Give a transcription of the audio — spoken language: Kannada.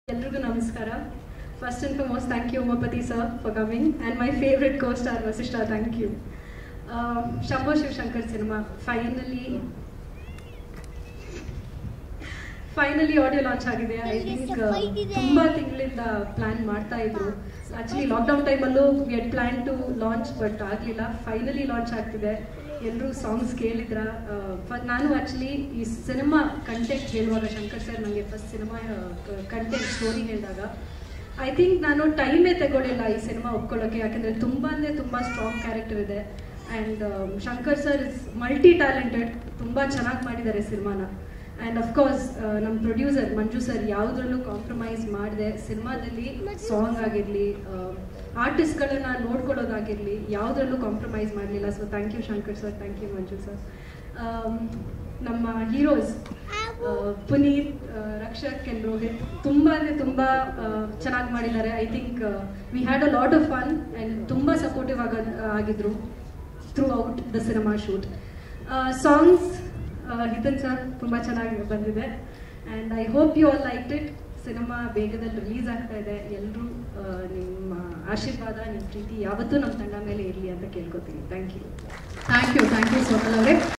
ಎಲ್ರಿಗೂ ನಮಸ್ಕಾರ first and foremost thank you Umapathi sir for coming and my favourite co star Vasishta thank you Shambho Shivashankar cinema finally finally audio launch ಆಗಿದೆ ಐ ಥಿಂಕ್ ತುಂಬಾ ತಿಂಗಳಿಂದ ಪ್ಲಾನ್ ಮಾಡ್ತಾ ಇದ್ರು ಆಕ್ಚುಲಿ ಲಾಕ್ಡೌನ್ ಟೈಮಲ್ಲೂ we had plan to launch but ಆಗಲಿಲ್ಲ ಫೈನಲಿ ಲಾಂಚ್ ಆಗ್ತಿದೆ ಎಲ್ಲರೂ ಸಾಂಗ್ಸ್ ಕೇಳಿದ್ರ ನಾನು ಆಕ್ಚುಲಿ ಈ ಸಿನಿಮಾ ಕಂಟೆಂಟ್ ಹೇಳುವಾಗ ಶಂಕರ್ ಸರ್ ನನಗೆ ಫಸ್ಟ್ ಸಿನಿಮಾ ಕಂಟೆಂಟ್ ಸ್ಟೋರಿ ಹೇಳಿದಾಗ ಐ ಥಿಂಕ್ ನಾನು ಟೈಮೇ ತಗೊಳ್ಳಿಲ್ಲ ಈ ಸಿನಿಮಾ ಒಪ್ಕೊಳ್ಳೋಕೆ ಯಾಕಂದ್ರೆ ತುಂಬಾ ಅಂದರೆ ತುಂಬ ಸ್ಟ್ರಾಂಗ್ ಕ್ಯಾರೆಕ್ಟರ್ ಇದೆ and Shankar sir is multi talented ತುಂಬ ಚೆನ್ನಾಗಿ ಮಾಡಿದ್ದಾರೆ ಸಿನಿಮಾನ ಆ್ಯಂಡ್ ಅಫ್ಕೋರ್ಸ್ ನಮ್ಮ ಪ್ರೊಡ್ಯೂಸರ್ ಮಂಜು ಸರ್ ಯಾವುದ್ರಲ್ಲೂ ಕಾಂಪ್ರಮೈಸ್ ಮಾಡಿದೆ ಸಿನಿಮಾದಲ್ಲಿ ಸಾಂಗ್ ಆಗಿರಲಿ ಆರ್ಟಿಸ್ಟ್ಗಳನ್ನ ನೋಡ್ಕೊಳ್ಳೋದಾಗಿರಲಿ ಯಾವುದ್ರಲ್ಲೂ ಕಾಂಪ್ರಮೈಸ್ ಮಾಡಲಿಲ್ಲ so thank you Shankar sir thank you Manju sir ನಮ್ಮ ಹೀರೋಸ್ ಪುನೀತ್ ಆ, ರಕ್ಷಕ್ ಆ್ಯಂಡ್ ರೋಹಿತ್ ತುಂಬ ಅಂದರೆ ತುಂಬ ಚೆನ್ನಾಗಿ ಮಾಡಿದ್ದಾರೆ I think we had a lot of fun and ತುಂಬ ಸಪೋರ್ಟಿವ್ ಆಗ ಆಗಿದ್ರು through out the cinema shoot songs Hithan sir ತುಂಬ ಚೆನ್ನಾಗಿ ಬಂದಿದೆ and I hope you all like it cinema ಬೇಗದಲ್ಲಿ ರಿಲೀಸ್ ಆಗ್ತಾ ಇದೆ ಎಲ್ಲರೂ ನಿಮ್ಮ ಆಶೀರ್ವಾದ ನಿಮ್ಮ ಪ್ರೀತಿ ಯಾವತ್ತೂ ನಮ್ಮ ತಂಡ ಮೇಲೆ ಇರಲಿ ಅಂತ ಕೇಳ್ಕೊತೀನಿ thank you thank you thank you Sonal ಅವರೇ